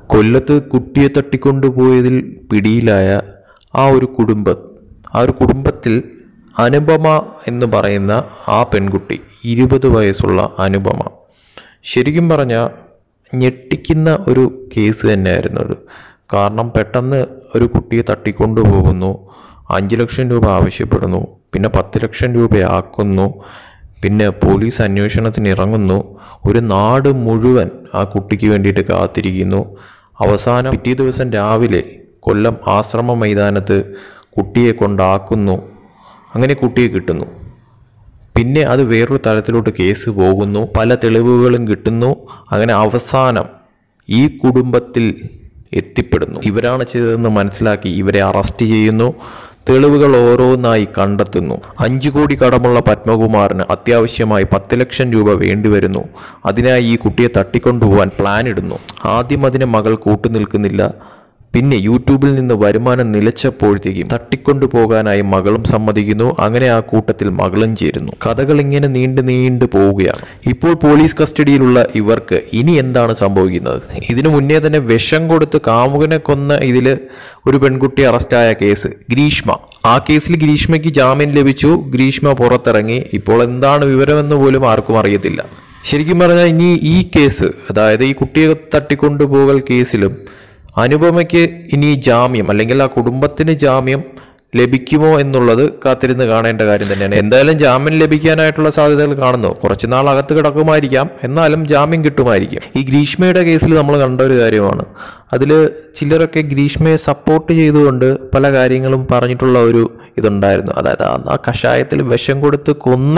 കൊല്ലത്ത് കുട്ടിയെ തട്ടിക്കൊണ്ടുപോയതിൽ പിടിയിലായ ആ ഒരു കുടുംബം ആ ഒരു കുടുംബത്തിൽ അനുപമ എന്ന് പറയുന്ന ആ പെൺകുട്ടി ഇരുപത് വയസ്സുള്ള അനുപമ ശരിക്കും പറഞ്ഞാൽ ഞെട്ടിക്കുന്ന ഒരു കേസ് തന്നെയായിരുന്നു അത് കാരണം പെട്ടെന്ന് ഒരു കുട്ടിയെ തട്ടിക്കൊണ്ടു പോകുന്നു അഞ്ച് ലക്ഷം രൂപ ആവശ്യപ്പെടുന്നു പിന്നെ പത്ത് ലക്ഷം രൂപയാക്കുന്നു പിന്നെ പോലീസ് അന്വേഷണത്തിന് ഇറങ്ങുന്നു ഒരു നാട് മുഴുവൻ ആ കുട്ടിക്ക് വേണ്ടിയിട്ട് കാത്തിരിക്കുന്നു അവസാനം പിറ്റേ ദിവസം രാവിലെ കൊല്ലം ആശ്രമ മൈതാനത്ത് കുട്ടിയെ കൊണ്ടാക്കുന്നു അങ്ങനെ കുട്ടിയെ കിട്ടുന്നു പിന്നെ അത് വേറൊരു തലത്തിലോട്ട് കേസ് പോകുന്നു പല തെളിവുകളും കിട്ടുന്നു അങ്ങനെ അവസാനം ഈ കുടുംബത്തിൽ എത്തിപ്പെടുന്നു ഇവരാണ് ചെയ്തതെന്ന് മനസ്സിലാക്കി ഇവരെ അറസ്റ്റ് ചെയ്യുന്നു തെളിവുകൾ ഓരോന്നായി കണ്ടെത്തുന്നു അഞ്ചു കോടി കടമുള്ള പത്മകുമാറിന് അത്യാവശ്യമായി പത്ത് ലക്ഷം രൂപ വേണ്ടിവരുന്നു അതിനായി ഈ കുട്ടിയെ തട്ടിക്കൊണ്ടുപോകാൻ പ്ലാൻ ഇടുന്നു ആദ്യം അതിന് മകൾ കൂട്ടുനിൽക്കുന്നില്ല പിന്നെ യൂട്യൂബിൽ നിന്ന് വരുമാനം നിലച്ചപ്പോഴത്തേക്കും തട്ടിക്കൊണ്ടു പോകാനായി മകളും സമ്മതിക്കുന്നു അങ്ങനെ ആ കൂട്ടത്തിൽ മകളും ചേരുന്നു കഥകൾ ഇങ്ങനെ നീണ്ടു നീണ്ടു പോവുകയാണ് ഇപ്പോൾ പോലീസ് കസ്റ്റഡിയിലുള്ള ഇവർക്ക് ഇനി എന്താണ് സംഭവിക്കുന്നത് ഇതിനു മുന്നേ തന്നെ വിഷം കൊടുത്ത് കാമുകനെ കൊന്ന ഇതിൽ ഒരു പെൺകുട്ടി അറസ്റ്റായ കേസ് ഗ്രീഷ്മ ആ കേസിൽ ഗ്രീഷ്മയ്ക്ക് ജാമ്യം ലഭിച്ചു ഗ്രീഷ്മ പുറത്തിറങ്ങി ഇപ്പോൾ എന്താണ് വിവരമെന്ന് പോലും ആർക്കും അറിയത്തില്ല ശരിക്കും പറഞ്ഞാൽ ഇനി ഈ കേസ് അതായത് ഈ കുട്ടിയെ തട്ടിക്കൊണ്ടുപോകൽ കേസിലും അനുപമയ്ക്ക് ഇനി ജാമ്യം അല്ലെങ്കിൽ ആ കുടുംബത്തിന് ജാമ്യം ലഭിക്കുമോ എന്നുള്ളത് കാത്തിരുന്ന് കാണേണ്ട കാര്യം തന്നെയാണ് എന്തായാലും ജാമ്യം ലഭിക്കാനായിട്ടുള്ള സാധ്യതകൾ കാണുന്നു കുറച്ച് നാൾ അകത്ത് കിടക്കുമായിരിക്കാം എന്നാലും ജാമ്യം കിട്ടുമായിരിക്കും ഈ ഗ്രീഷ്മയുടെ കേസിൽ നമ്മൾ കണ്ട ഒരു കാര്യമാണ് അതിൽ ചിലരൊക്കെ ഗ്രീഷ്മയെ സപ്പോർട്ട് ചെയ്തുകൊണ്ട് പല കാര്യങ്ങളും പറഞ്ഞിട്ടുള്ള ഒരു ഇതുണ്ടായിരുന്നു അതായത് ആ- ആ കഷായത്തിൽ വിഷം കൊടുത്ത് കൊന്ന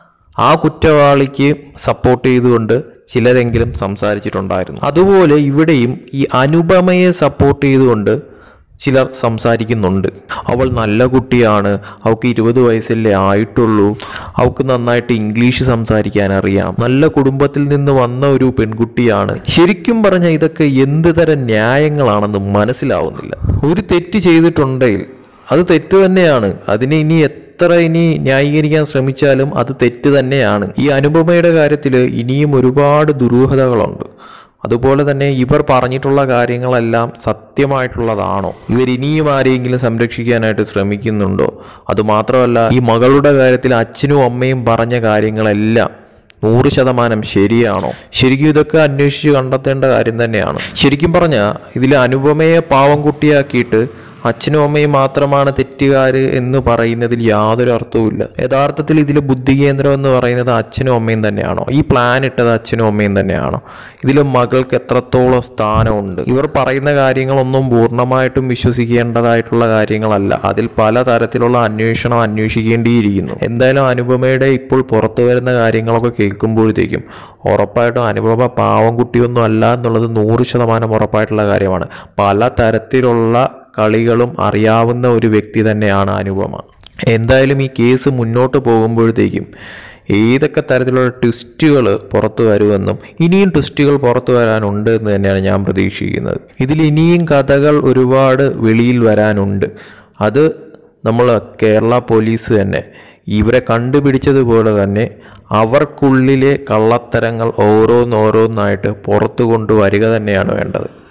ആ കുറ്റവാളിക്ക് സപ്പോർട്ട് ചെയ്തുകൊണ്ട് ചിലരെങ്കിലും സംസാരിച്ചിട്ടുണ്ടായിരുന്നു അതുപോലെ ഇവിടെയും ഈ അനുപമയെ സപ്പോർട്ട് ചെയ്തുകൊണ്ട് ചിലർ സംസാരിക്കുന്നുണ്ട് അവൾ നല്ല കുട്ടിയാണ് അവൾക്ക് ഇരുപത് വയസ്സല്ലേ ആയിട്ടുള്ളൂ അവൾക്ക് നന്നായിട്ട് ഇംഗ്ലീഷ് സംസാരിക്കാൻ അറിയാം നല്ല കുടുംബത്തിൽ നിന്ന് വന്ന ഒരു പെൺകുട്ടിയാണ് ശരിക്കും പറഞ്ഞാൽ ഇതൊക്കെ എന്ത് തരം ന്യായങ്ങളാണെന്ന് മനസ്സിലാവുന്നില്ല ഒരു തെറ്റ് ചെയ്തിട്ടുണ്ടെങ്കിൽ അത് തെറ്റ് തന്നെയാണ് അതിനെ ഇനി എത്ര ഇനി ന്യായീകരിക്കാൻ ശ്രമിച്ചാലും അത് തെറ്റ് തന്നെയാണ് ഈ അനുപമയുടെ കാര്യത്തിൽ ഇനിയും ഒരുപാട് ദുരൂഹതകളുണ്ട് അതുപോലെ തന്നെ ഇവർ പറഞ്ഞിട്ടുള്ള കാര്യങ്ങളെല്ലാം സത്യമായിട്ടുള്ളതാണോ ഇവർ ഇനിയും ആരെയെങ്കിലും സംരക്ഷിക്കാനായിട്ട് ശ്രമിക്കുന്നുണ്ടോ അതുമാത്രമല്ല ഈ മകളുടെ കാര്യത്തിൽ അച്ഛനും അമ്മയും പറഞ്ഞ കാര്യങ്ങളെല്ലാം നൂറ് ശതമാനം ശരിയാണോ ശരിക്കും ഇതൊക്കെ അന്വേഷിച്ച് കണ്ടെത്തേണ്ട കാര്യം തന്നെയാണ് ശരിക്കും പറഞ്ഞാൽ ഇതിൽ അനുപമയെ പാവം കുട്ടിയാക്കിയിട്ട് അച്ഛനും അമ്മയും മാത്രമാണ് തെറ്റുകാർ എന്ന് പറയുന്നതിൽ യാതൊരു അർത്ഥവുമില്ല യഥാർത്ഥത്തിൽ ഇതിൽ ബുദ്ധി കേന്ദ്രം എന്ന് പറയുന്നത് അച്ഛനും അമ്മയും തന്നെയാണോ ഈ പ്ലാൻ ഇട്ടത് അച്ഛനും അമ്മയും തന്നെയാണോ ഇതിൽ മകൾക്ക് എത്രത്തോളം സ്ഥാനമുണ്ട് ഇവർ പറയുന്ന കാര്യങ്ങളൊന്നും പൂർണ്ണമായിട്ടും വിശ്വസിക്കേണ്ടതായിട്ടുള്ള കാര്യങ്ങളല്ല അതിൽ പല തരത്തിലുള്ള അന്വേഷണം അന്വേഷിക്കേണ്ടിയിരിക്കുന്നു എന്തായാലും അനുപമയുടെ ഇപ്പോൾ പുറത്തു വരുന്ന കാര്യങ്ങളൊക്കെ കേൾക്കുമ്പോഴത്തേക്കും ഉറപ്പായിട്ടും അനുപമ പാവം കുട്ടിയൊന്നും അല്ല എന്നുള്ളത് നൂറ് ശതമാനം ഉറപ്പായിട്ടുള്ള കാര്യമാണ് പല തരത്തിലുള്ള കളികളും അറിയാവുന്ന ഒരു വ്യക്തി തന്നെയാണ് അനുപമ എന്തായാലും ഈ കേസ് മുന്നോട്ട് പോകുമ്പോഴത്തേക്കും ഏതൊക്കെ തരത്തിലുള്ള ട്വിസ്റ്റുകൾ പുറത്തു വരുമെന്നും ഇനിയും ട്വിസ്റ്റുകൾ പുറത്തു വരാനുണ്ട് എന്ന് തന്നെയാണ് ഞാൻ പ്രതീക്ഷിക്കുന്നത് ഇതിൽ ഇനിയും കഥകൾ ഒരുപാട് വെളിയിൽ വരാനുണ്ട് അത് നമ്മൾ കേരള പോലീസ് തന്നെ ഇവരെ കണ്ടുപിടിച്ചതുപോലെ തന്നെ അവർക്കുള്ളിലെ കള്ളത്തരങ്ങൾ ഓരോന്നോരോന്നായിട്ട് പുറത്തു കൊണ്ടുവരിക തന്നെയാണ് വേണ്ടത്